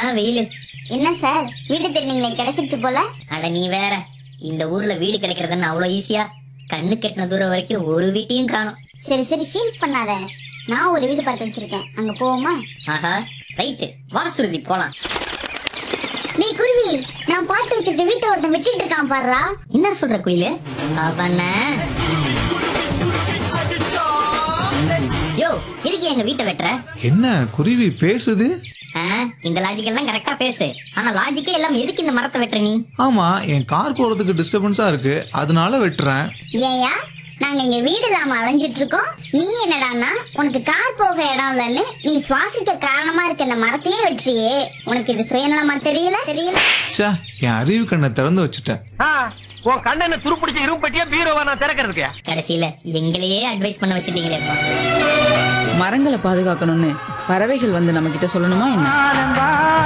வெயில் என்ன சார் வீடு திருநீங்களே கிடைச்சிருச்சு போல அட நீ வேற இந்த ஊர்ல வீடு கிடைக்கிறதுன்னு அவ்வளவு ஈஸியா கண்ணு கெட்டின தூரம் வரைக்கும் ஒரு வீட்டையும் காணும் சரி சரி ஃபீல் பண்ணாத நான் ஒரு வீடு பார்த்து வச்சிருக்கேன் அங்க போவோமா ஆஹா ரைட்டு வா சுருதி போலாம் நீ குருவி நான் பார்த்து வச்சிருக்க வீட்டை ஒருத்தன் விட்டுட்டு இருக்கான் பாருடா என்ன சொல்ற குயிலு அவன யோ எதுக்கு எங்க வீட்டை வெட்டுற என்ன குருவி பேசுது ஆ, இந்த லாஜிக் எல்லாம் கரெக்டா பேசு ஆனா லாஜிக்கே எல்லாம் எதுக்கு இந்த மரத்தை வெட்டுற நீ ஆமா என் கார் போறதுக்கு டிஸ்டர்பன்ஸா இருக்கு அதனால வெட்டுறேன் ஏயா நாங்க இங்க வீடு இல்லாம அலைஞ்சிட்டு இருக்கோம் நீ என்னடான்னா உனக்கு கார் போக இடம் இல்லைன்னு நீ சுவாசிக்க காரணமா இருக்க இந்த மரத்தையே வெற்றியே உனக்கு இது சுயநலமா தெரியல தெரியல ச்சே என் அறிவு கண்ணை திறந்து வச்சுட்டேன் ஆ, உன் கண்ணனை துருப்பிடிச்ச இரும்பு பெட்டியா பீரோவா நான் திறக்கிறதுக்கு கடைசியில எங்களையே அட்வைஸ் பண்ண வச்சிட்டீங்களேப்பா மரங்களை பாதுகாக்கணும்னு பறவைகள் வந்து நம்ம கிட்ட சொல்லணுமா என்ன